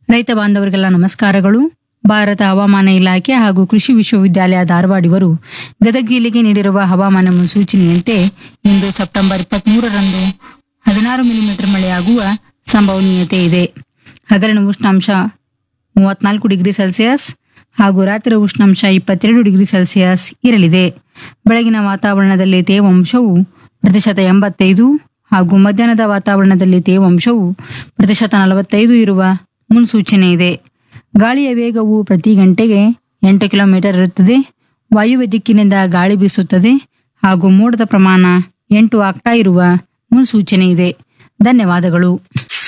ರೈತ ಬಾಂಧವರಿಗೆಲ್ಲ ನಮಸ್ಕಾರಗಳು ಭಾರತ ಹವಾಮಾನ ಇಲಾಖೆ ಹಾಗೂ ಕೃಷಿ ವಿಶ್ವವಿದ್ಯಾಲಯ ಧಾರವಾಡ ಇವರು ಗದಗ ಜಿಲ್ಲೆಗೆ ನೀಡಿರುವ ಹವಾಮಾನ ಮುನ್ಸೂಚನೆಯಂತೆ ಇಂದು ಸೆಪ್ಟೆಂಬರ್ ಇಪ್ಪತ್ಮೂರರಂದು ಹದಿನಾರು ಮಿಲಿಮೀಟರ್ ಮಳೆಯಾಗುವ ಸಂಭವನೀಯತೆ ಇದೆ ಹಗಲಿನ ಉಷ್ಣಾಂಶ ಮೂವತ್ನಾಲ್ಕು ಡಿಗ್ರಿ ಸೆಲ್ಸಿಯಸ್ ಹಾಗೂ ರಾತ್ರಿ ಉಷ್ಣಾಂಶ ಇಪ್ಪತ್ತೆರಡು ಡಿಗ್ರಿ ಸೆಲ್ಸಿಯಸ್ ಇರಲಿದೆ ಬೆಳಗಿನ ವಾತಾವರಣದಲ್ಲಿ ತೇವಾಂಶವು ಪ್ರತಿಶತ ಎಂಬತ್ತೈದು ಹಾಗೂ ಮಧ್ಯಾಹ್ನದ ವಾತಾವರಣದಲ್ಲಿ ತೇವಾಂಶವು ಪ್ರತಿಶತ ನಲವತ್ತೈದು ಇರುವ ಮುನ್ಸೂಚನೆ ಇದೆ ಗಾಳಿಯ ವೇಗವು ಪ್ರತಿ ಗಂಟೆಗೆ ಎಂಟು ಕಿಲೋಮೀಟರ್ ಇರುತ್ತದೆ ವಾಯುವ್ಯ ದಿಕ್ಕಿನಿಂದ ಗಾಳಿ ಬೀಸುತ್ತದೆ ಹಾಗೂ ಮೋಡದ ಪ್ರಮಾಣ ಎಂಟು ಆಗ್ತಾ ಇರುವ ಮುನ್ಸೂಚನೆ ಇದೆ ಧನ್ಯವಾದಗಳು